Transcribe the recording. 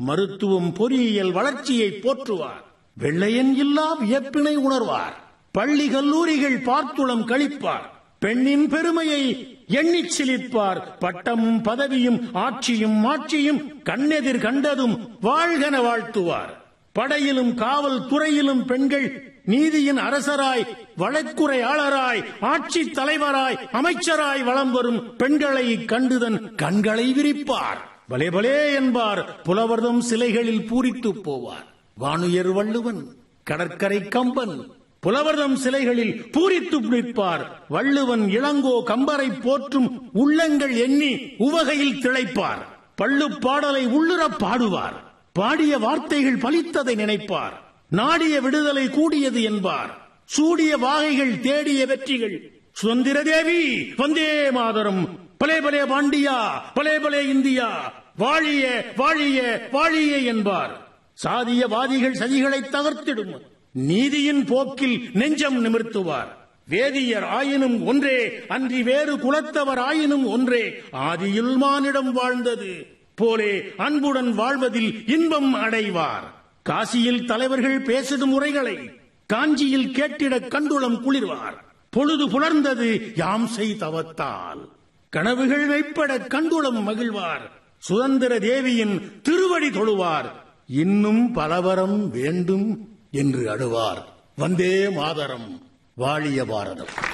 மருத்துவம் பொறியியல் வளர்ச்சியை போற்றுவார் வெள்ளையன் இல்லா வியப்பினை உணர்வார் பள்ளி கல்லூரிகள் பார்த்துளம் கழிப்பார் பெண்ணின் பெருமையை எண்ணிச் சிலிர்ப்பார் பட்டமும் பதவியும் ஆட்சியும் மாட்சியும் கண்ணெதிர் கண்டதும் வாழ்கன வாழ்த்துவார் படையிலும் காவல் துறையிலும் பெண்கள் நீதியின் அரசராய் வழக்குரையாளராய் ஆட்சி தலைவராய் அமைச்சராய் வலம் வரும் பெண்களை கண்டுதன் கண்களை விரிப்பார் பலே பலே என்பார் புலவர்தம் சிலைகளில் பூரித்துப் போவார் வானுயர் வள்ளுவன் கடற்கரை கம்பன் புலவர்தம் சிலைகளில் பூரித்து பிடிப்பார் வள்ளுவன் இளங்கோ கம்பரை போற்றும் உள்ளங்கள் எண்ணி உவகையில் திளைப்பார் பள்ளு பாடலை உள்ளுறப் பாடுவார் பாடிய வார்த்தைகள் பலித்ததை நினைப்பார் நாடிய விடுதலை கூடியது என்பார் சூடிய வாகைகள் தேடிய வெற்றிகள் சுதந்திர தேவி வந்தே மாதரம் பலே பலே பாண்டியா பலே பலே இந்தியா வாழிய வாழிய வாழிய என்பார் சாதியவாதிகள் சதிகளை தகர்த்திடும் நீதியின் போக்கில் நெஞ்சம் நிமிர்த்துவார் வேதியர் ஆயினும் ஒன்றே அன்றி வேறு குலத்தவர் ஆயினும் ஒன்றே ஆதியில் மானிடம் வாழ்ந்தது போலே அன்புடன் வாழ்வதில் இன்பம் அடைவார் காசியில் தலைவர்கள் பேசிடும் உரைகளை காஞ்சியில் கேட்டிட கண்டுளம் குளிர்வார் பொழுது புலர்ந்தது யாம் செய்தவத்தால் கனவுகள் வைப்பட கண்டுளம் மகிழ்வார் சுதந்திர தேவியின் திருவடி தொழுவார் இன்னும் பலவரம் வேண்டும் என்று அழுவார் வந்தே மாதரம் வாழிய பாரதம்